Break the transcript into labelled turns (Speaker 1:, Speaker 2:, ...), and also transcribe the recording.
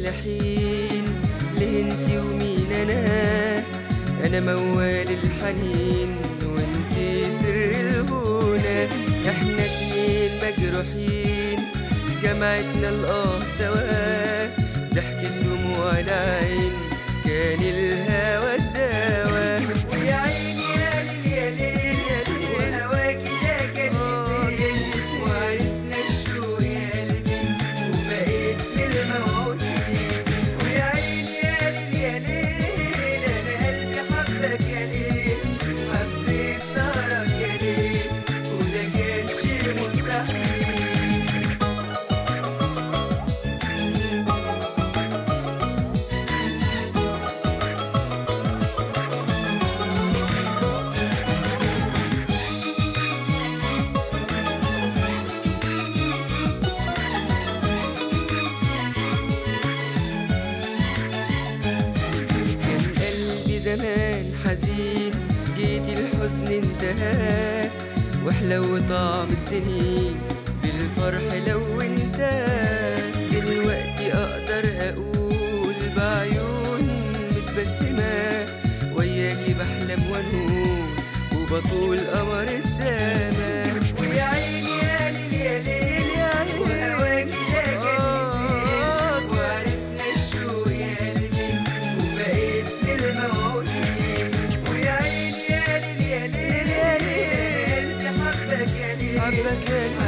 Speaker 1: أحلى حين ليه انتي ومين أنا أنا موال الحنين وانتي سر الهونة احنا اتنين مجروحين جمعتنا الآه سوا ضحكة دموع العين كان الهوى الدواء ويا عيني يا ليل يا ليل يا ليل وهواكي ده كان ليل وعرفنا الشوق يا قلبي وبقيت للموعودين ويا عيني يا ليل يا ليل انا قلبي حبك يا ليل حبيت سهرك يا ليل وده كان شيء مستحيل كان قلبي زمان حزين جيت الحزن انتهى وحلو طعم السنين بالفرح لو انت دلوقتي اقدر اقول بعيون متبسمة وياكي بحلم وانول وبطول قمر السما ويا عيني يا ليل يا ليل يا عيني وهواكي ده كان وعرفنا الشوق يا قلبي وبقيت للموعودين ويا عيني يا ليل يا ليل يا ليل قلبي حبك يا ليل حبك يا ليل